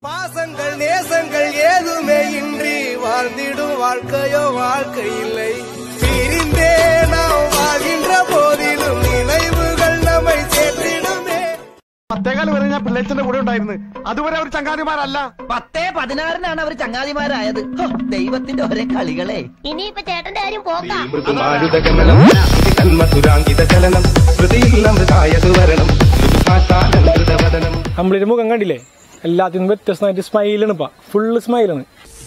பாசங்கள் நேசங்கள் ஏதுமே இன்றி வாழ்ந்திடும் வாழ்க்கையோ வாழ்க்கை இல்லை பிரிந்தே நாம் வாழ்கின்ற போதிலும் നിലവുകൾ നമ്മை ചേർത്തിടുമേ പത്തേകാല് വരെ ഞാൻ പിള്ളേച്ചന്റെ കൂടെ ഉണ്ടായിരുന്നു അതുവരെ അവർ ചങ്ങാതിമാരല്ല പത്തേ പതിനാറിനാണ് അവർ ചങ്ങാതിമാരായത് ഹോ, ദൈവത്തിന്റെ ഒരേ കളികളെ ഇനിയിപ്പോ ചേട്ടന്റെ കാര്യം പോക്കാം മൃദുമാരുതഗമനം തന്മധുരാങ്കിത ചലനം ശ്രുതിയിൽ അമൃതായത് വരണം മൃദുഭാഷാലം കംപ്ലീറ്റ് മുഖം കണ്ടില്ലേ എല്ലാത്തിനും വ്യത്യസ്തമായിട്ട് സ്മൈലാണ് ഇപ്പൊ ഫുള്ള് സ്മൈലാണ്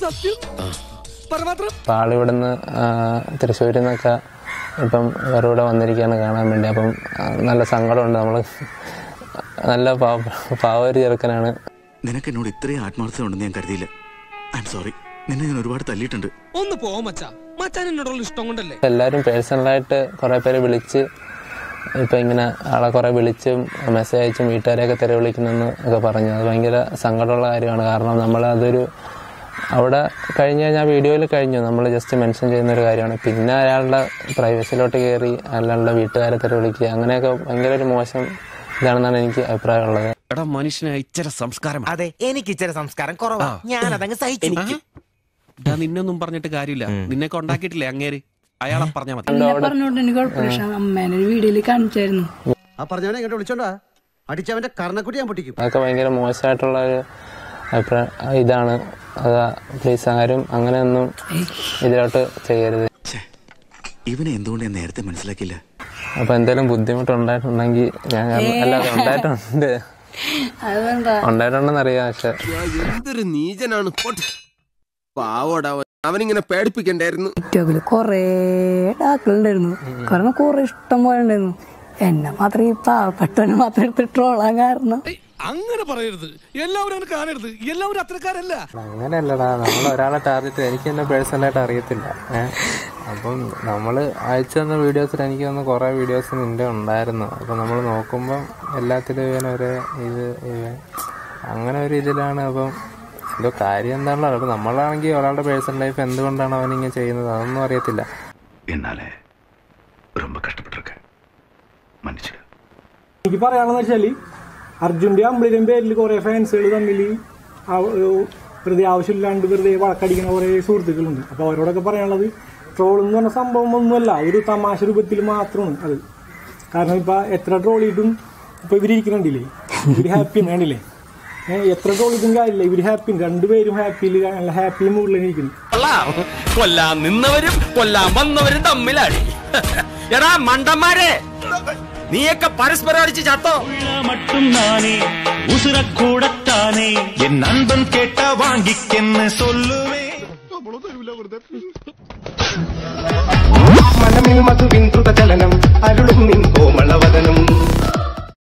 അപ്പം ആളിവിടുന്ന് തൃശ്ശൂരിൽ നിന്നൊക്കെ ഇപ്പം ഇവരുടെ കൂടെ വന്നിരിക്കുകയാണ് കാണാൻ വേണ്ടി അപ്പം ആ, നല്ല സങ്കടമുണ്ട് നമ്മൾ നല്ല പാവ പാവ ഒരു ചെറുക്കനാണ് നിനക്ക് എന്നോട് ഇത്രയും ആത്മാർത്ഥത ഉണ്ടെന്ന് ഞാൻ കരുതിയില്ല ഐ എം സോറി നിന്നെ ഞാൻ ഒരുപാട് തല്ലിയിട്ടുണ്ട് ഒന്ന് പോ മച്ചാ മച്ചാൻ എന്നോടുള്ള ഇഷ്ടം കൊണ്ടല്ലേ എല്ലാവരും പേഴ്സണലായിട്ട് കുറേ പേര് വിളിച്ച് ഇപ്പം ഇങ്ങനെ ആളെ കുറേ വിളിച്ചും മെസ്സേജ് അയച്ചും വീട്ടുകാരെയൊക്കെ തെറി വിളിക്കുന്നെന്ന് ഒക്കെ പറഞ്ഞു അത് ഭയങ്കര സങ്കടമുള്ള കാര്യമാണ് കാരണം നമ്മൾ അതൊരു അവിടെ കഴിഞ്ഞ് കഴിഞ്ഞാൽ വീഡിയോയിൽ കഴിഞ്ഞു നമ്മൾ ജസ്റ്റ് മെൻഷൻ ചെയ്യുന്ന ഒരു കാര്യമാണ് പിന്നെ അയാളുടെ പ്രൈവസിലോട്ട് കയറി അയാളുടെ വീട്ടുകാരെ തെറി വിളിക്കുക അങ്ങനെയൊക്കെ ഭയങ്കര ഒരു മോശം ഇതാണെന്നാണ് എനിക്ക് അഭിപ്രായമുള്ളത് എടാ മനുഷ്യനെ ഇച്ചിരി സംസ്കാരം അതെ എനിക്ക് ഇച്ചിരി സംസ്കാരം കുറവാ ഞാൻ അതങ്ങ് സഹിച്ചു നിന്നൊന്നും പറഞ്ഞിട്ട് കാര്യമില്ല നിന്നെ ഉണ്ടാക്കിയിട്ടില്ലേ അങ്ങേര് അയാളെ പറഞ്ഞാ മതി പറഞ്ഞോണ്ട് എനിക്ക് കുഴപ്പമില്ല പക്ഷെ അമ്മേനെ ഒരു വീഡിയോയിൽ കാണിച്ചായിരുന്നു ആ പറഞ്ഞവനെ ഇങ്ങോട്ട് വിളിച്ചോണ്ടാ അടിച്ചവന്റെ കർണക്കുട്ടി ഞാൻ പൊട്ടിക്കും അതൊക്കെ ഭയങ്കര മോശമായിട്ടുള്ള ഒരു അഭിപ്രായം ഇതാണ് അത് പ്ലീസ് ആരും അങ്ങനെയൊന്നും ഇതിലോട്ട് ചെയ്യരുത് ഛേ, ഇവനെ എന്തുകൊണ്ട് ഞാൻ നേരത്തെ മനസ്സിലാക്കിയില്ല അപ്പൊ എന്തെങ്കിലും ബുദ്ധിമുട്ടുണ്ടായിട്ടുണ്ടെങ്കിൽ ഞാൻ കാരണം- അല്ല ഉണ്ടായിട്ടുണ്ട് അത് വേണ്ട ഉണ്ടായിട്ടുണ്ടെന്ന് അറിയാം പക്ഷെ എന്തൊരു നീചനാണ് പാവോടാ അവനിങ്ങനെ പേടിപ്പിക്കണ്ടായിരുന്നു ടിക്ടോക്കിൽ കൊറേ ഡാക്കളുണ്ടായിരുന്നു കാരണം കൊറേ ഇഷ്ടം പോലെ ഉണ്ടായിരുന്നു എന്നെ മാത്രം ഈ പാവപ്പെട്ടവനെ മാത്രം എടുത്ത് ട്രോളാൻ കാരണം അങ്ങനെ പറയരുത് എല്ലാവരും അങ്ങനെ കാണരുത് എല്ലാവരും അത്രക്കാരല്ല അങ്ങനെയല്ലടാ നമ്മൾ ഒരാളെ ടാർഗറ്റ് എനിക്ക് തന്നെ പേഴ്സണലായിട്ട് അറിയത്തില്ല ഏഹ് അപ്പം നമ്മൾ അയച്ചു തന്ന വീഡിയോസിൽ എനിക്ക് തന്ന കുറേ വീഡിയോസ് നിന്റെ ഉണ്ടായിരുന്നു അപ്പം നമ്മൾ നോക്കുമ്പം എല്ലാത്തിലും ഇവൻ ഒരേ ഇത് ഇവൻ അങ്ങനെ ഒരു ഇതിലാണ് അപ്പം എന്തോ കാര്യം എന്താണല്ലോ അപ്പം നമ്മളാണെങ്കിൽ ഒരാളുടെ പേഴ്സണൽ ലൈഫ് എന്തുകൊണ്ടാണ് അവൻ ഇങ്ങനെ ചെയ്യുന്നത് അതൊന്നും അറിയത്തില്ല എന്നാലേ ரொம்ப കഷ്ടപ്പെട്ടിരിക്കேன் മன்னிச்சிடு എനിക്ക് പറയാനുള്ളത് വെച്ചാല് അർജുന്റെ അമ്പിളിയും പേരിൽ കുറെ ഫാൻസുകൾ തമ്മിൽ വെറുതെ ആവശ്യമില്ലാണ്ട് വെറുതെ വഴക്കടിക്കുന്ന കുറെ സുഹൃത്തുക്കളുണ്ട് അപ്പൊ അവരോടൊക്കെ പറയാനുള്ളത് ട്രോൾ എന്ന് പറഞ്ഞ സംഭവം ഒന്നുമല്ല ഒരു തമാശ രൂപത്തിൽ മാത്രമാണ് അത് കാരണം ഇപ്പൊ എത്ര ട്രോൾ ചെയ്തിട്ടും ഇപ്പൊ ഇവരിയ്ക്കുന്നുണ്ടില്ലേ ഇവര് ഹാപ്പി കണ്ടില്ലേ ഏഹ് എത്ര ട്രോൾ ചെയ്തും കാര്യമില്ല ഇവര് ഹാപ്പി രണ്ടുപേരും ഹാപ്പിയിൽ നല്ല ഹാപ്പി മൂഡിലാണ് ഇരിക്കുന്നു കൊല്ലാൻ നിന്നവരും കൊല്ലാൻ വന്നവരും തമ്മിലാടി എടാ മണ്ടന്മാരെ നീയൊക്കെ പരസ്പരം അടിച്ച് ചത്തോ மட்டும் நானே உசுரக்கூடத்தானே என் நண்பன் கேட்டா வாங்கிக்கென்னு சொல்லுவேன் മനമിൽ മധുവിൻ ദ്രുതചലനം അരുളും നിൻ കോമളവദനം